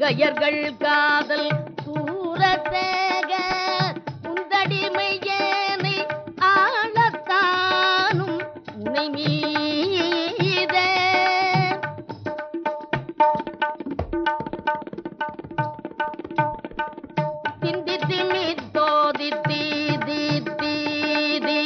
மங்கையர்கள் காதல் தூரத்தேக உந்தடிமை ஏனை ஆளத்தானும் உனை மீதே திந்தித்தி மித்தோதி தீதி தீதி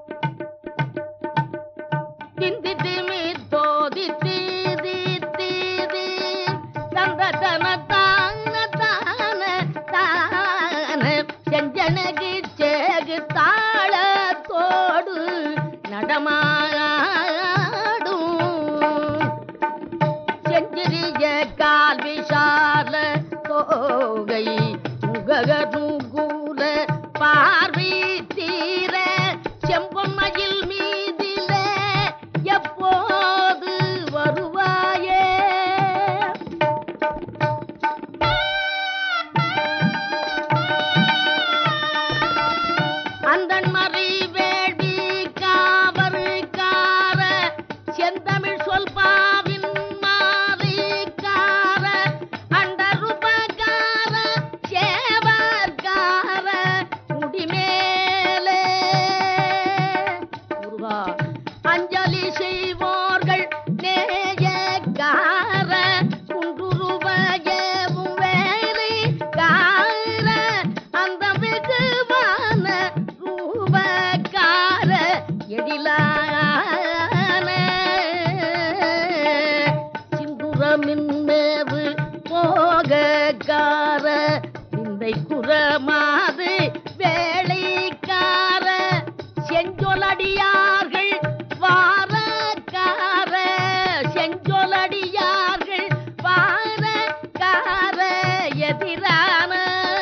திந்தித்தி மித்தோதி தீதி தீதி தந்த தன தான தான தான செஞ்சனகு சேகு தாளத்தோடு நடமாடும் செஞ்சிரிய கால் விஷால தோகை முகக நூகூல பார்வை தீர செம்பொன்மையில் மீதில எப்போது வருவாயே அந்தன் மறை வேள்வி காவரு கார செந்தமிழ் சொல் பாவின் மாறி கார அண்டருபகார சேவற்கார முடிமேலே முருகா அஞ்சலி செய்வோர்கள் நேயக்கார குன்றுருவயவும் வேலை கார அந்த வெகுவான ரூபக்கார எழிலான சிந்துரமின்மேவு போகக்கார நிந்தை குரமாது வேலைக்கார செஞ்சொலடியார்கள் வாரக்கார செஞ்சொலடியார்கள் வாரக்கார எதிரான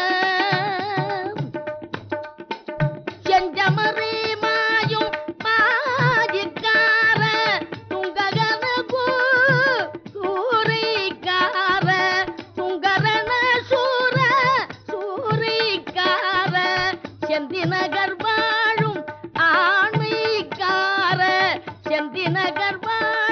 செஞ்சமறி மாயும் மாஜிக்கார துங்ககன சூரிக்கார துங்கரன சூர சூரிக்கார செந்தி நகர் வாழும் ஆண்மைக்கார செந்தி நகர் வாழும்